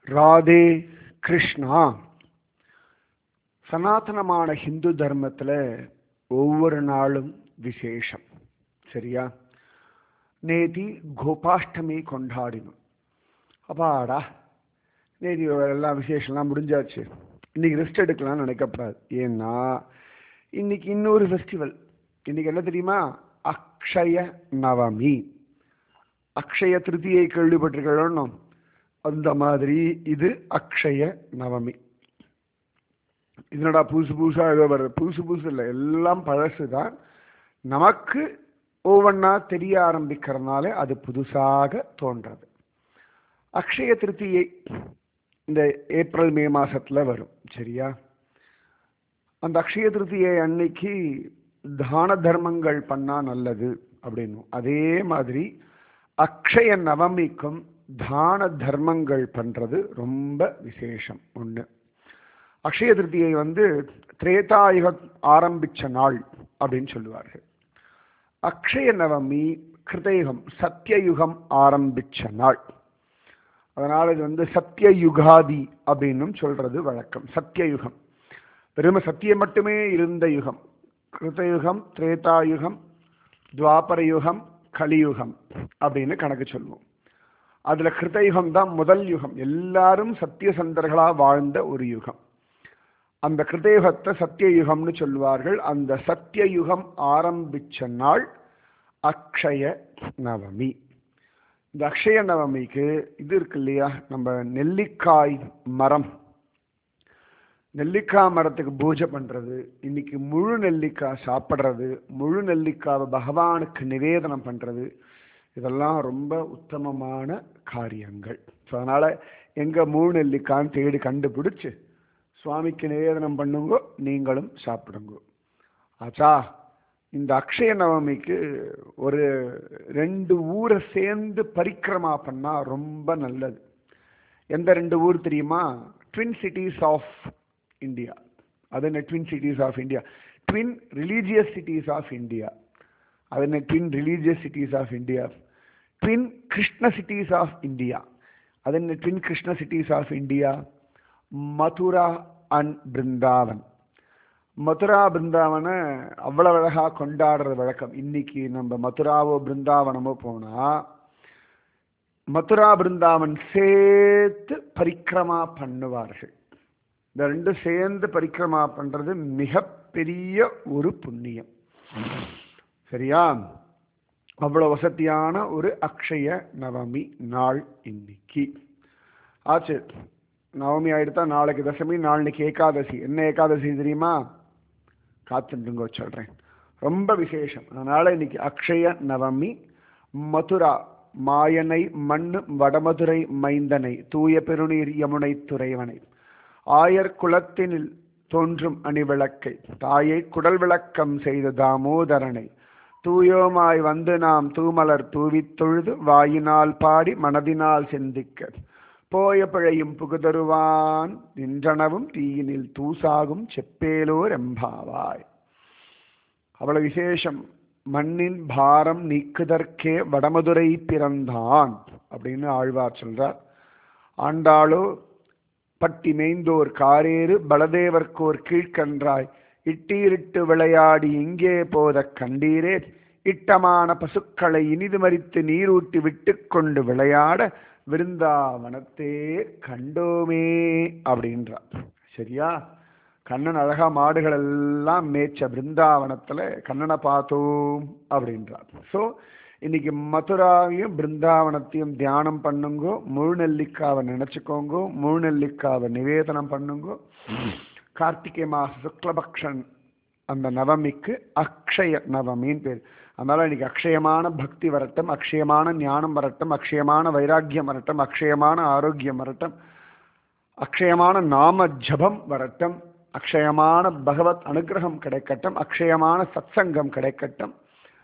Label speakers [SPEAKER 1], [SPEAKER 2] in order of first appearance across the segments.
[SPEAKER 1] ராதே கிருஷ்ணா சனாதனமான ஹிந்து தர்மத்தில் ஒவ்வொரு நாளும் விசேஷம் சரியா நேதி கோபாஷ்டமி கொண்டாடினோம் அப்பாடா நேதி எல்லாம் விசேஷம்லாம் முடிஞ்சாச்சு இன்னைக்கு ரெஸ்ட் எடுக்கலாம்னு நினைக்கப்படாது ஏன்னா இன்னைக்கு இன்னொரு ஃபெஸ்டிவல் இன்னைக்கு என்ன தெரியுமா அக்ஷய நவமி அக்ஷய திருதியை கேள்விப்பட்டிருக்கணும் அந்த மாதிரி இது அக்ஷய நவமி இதனடா புதுசு புதுசாக ஏதோ வருது புதுசு புதுசு இல்லை எல்லாம் பழசு தான் நமக்கு ஒவ்வொன்றா தெரிய ஆரம்பிக்கிறதுனால அது புதுசாக தோன்றது அக்ஷய திருத்தியை இந்த ஏப்ரல் மே மாசத்துல வரும் சரியா அந்த அக்ஷய திருத்தியை அன்னைக்கு தான தர்மங்கள் பண்ணா நல்லது அப்படின்னு அதே மாதிரி அக்ஷய நவமிக்கும் தான தர்மங்கள் பண்றது ரொம்ப விசேஷம் ஒன்று அக்ஷய திருத்தியை வந்து திரேதாயுகம் ஆரம்பிச்ச நாள் அப்படின்னு சொல்லுவார்கள் அக்ஷய நவமி கிருதயுகம் சத்தியயுகம் ஆரம்பிச்ச நாள் அதனால இது வந்து சத்திய யுகாதி அப்படின்னும் சொல்றது வழக்கம் சத்தியயுகம் வெறும சத்தியம் மட்டுமே இருந்த யுகம் கிருதயுகம் திரேதாயுகம் துவாபர யுகம் கலியுகம் அப்படின்னு கணக்கு சொல்லுவோம் அதுல கிருதயுகம் தான் முதல் யுகம் எல்லாரும் சத்தியசந்தர்களா வாழ்ந்த ஒரு யுகம் அந்த கிருதயுகத்தை சத்தியயுகம்னு சொல்லுவார்கள் அந்த சத்தியயுகம் ஆரம்பிச்ச நாள் அக்ஷய நவமி இந்த அக்ஷய நவமிக்கு இது இருக்கு இல்லையா நம்ம நெல்லிக்காய் மரம் நெல்லிக்காய் மரத்துக்கு பூஜை பண்றது இன்னைக்கு முழு நெல்லிக்காய் சாப்பிட்றது முழு நெல்லிக்காவை பகவானுக்கு நிவேதனம் பண்றது இதெல்லாம் ரொம்ப உத்தமமான காரியங்கள் ஸோ அதனால எங்க முழு நெல்லிக்கான்னு தேடி கண்டுபிடிச்சு சுவாமிக்கு நிவேதனம் பண்ணுங்க நீங்களும் சாப்பிடுங்க ஆச்சா இந்த அக்ஷய நவமிக்கு ஒரு ரெண்டு ஊரை சேர்ந்து பரிக்கிரமா பண்ணா ரொம்ப நல்லது எந்த ரெண்டு ஊர் தெரியுமா ட்வின் சிட்டிஸ் ஆஃப் இந்தியா அது என்ன twin cities of India twin religious cities of India அது என்ன twin religious cities of India twin Krishna cities of India அது என்ன twin Krishna cities of India Mathura and Brindavan Mathura பிருந்தாவனை அவ்வளவு அழகா கொண்டாடுற வழக்கம் இன்னைக்கு நம்ம மதுராவோ பிருந்தாவனமோ போனா மதுரா பிருந்தாவன் சேர்த்து பரிக்கிரமா பண்ணுவார்கள் இந்த ரெண்டு சேர்ந்து பரிக்கிரமா பண்றது மிகப்பெரிய ஒரு புண்ணியம் சரியா அவ்வளவு வசதியான ஒரு அக்ஷய நவமி நாள் இன்னைக்கு ஆச்சு நவமி ஆயிடுத்தா நாளைக்கு தசமி நாளைக்கு ஏகாதசி என்ன ஏகாதசி தெரியுமா காத்துட்டுங்க சொல்றேன் ரொம்ப விசேஷம் அதனால இன்னைக்கு அக்ஷய நவமி மதுரா மாயனை மண்ணு வடமதுரை மைந்தனை தூய பெருநீர் யமுனை துறைவனை ஆயர் குலத்தினில் தோன்றும் அணிவிளக்கை தாயை குடல் விளக்கம் செய்த தாமோதரனை தூயோமாய் வந்து நாம் தூமலர் தூவித் தொழுது வாயினால் பாடி மனதினால் சிந்திக்க போய பிழையும் புகுதருவான் நின்றனவும் தீயினில் தூசாகும் செப்பேலோர் எம்பாவாய் அவ்வளவு விசேஷம் மண்ணின் பாரம் நீக்குதற்கே வடமதுரை பிறந்தான் அப்படின்னு ஆழ்வார் சொல்றார் ஆண்டாளோ பட்டி மேய்ந்தோர் காரேறு பலதேவர்க்கோர் கீழ்கன்றாய் இட்டீரிட்டு விளையாடி இங்கே போத கண்டீரே இட்டமான பசுக்களை இனிது மறித்து நீரூட்டி விட்டு கொண்டு விளையாட விருந்தாவனத்தே கண்டோமே அப்படின்றார் சரியா கண்ணன் அழகா மாடுகள் எல்லாம் மேய்ச்ச பிருந்தாவனத்துல கண்ணனை பார்த்தோம் அப்படின்றார் ஸோ இன்னைக்கு மதுராவையும் பிருந்தாவனத்தையும் தியானம் பண்ணுங்கோ முழு நெல்லிக்காவை நினைச்சுக்கோங்க முழு நெல்லிக்காவை நிவேதனம் பண்ணுங்கோ கார்த்திகை மாச சுக்லபக்ஷன் அந்த நவமிக்கு அக்ஷய நவமின்னு பேர் அதனால இன்னைக்கு அக்ஷயமான பக்தி வரட்டும் அக்ஷயமான ஞானம் வரட்டும் அக்ஷயமான வைராக்கியம் வரட்டும் அக்ஷயமான ஆரோக்கியம் வரட்டும் அக்ஷயமான நாம ஜபம் வரட்டும் அக்ஷயமான பகவத் அனுகிரகம் கிடைக்கட்டும் அக்ஷயமான சத்சங்கம் கிடைக்கட்டும்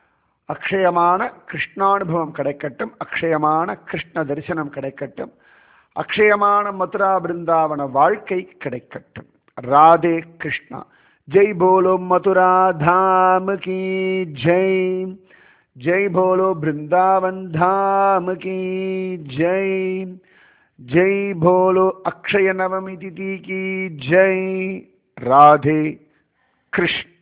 [SPEAKER 1] அக்ஷயமான கிருஷ்ணானுபவம் கிடைக்கட்டும் அக்ஷயமான கிருஷ்ண தரிசனம் கிடைக்கட்டும் அக்ஷயமான மதுரா பிருந்தாவன வாழ்க்கை கிடைக்கட்டும் ராதே கிருஷ்ணா ஜெய் போலோ மதுரா தாம் கி ஜெய் ஜெய் போலோ பிருந்தாவன் தாம் கி ஜெய் ஜெய் போலோ அக்ஷய நவமி திதி கி ஜெய் ராதே கிருஷ்ண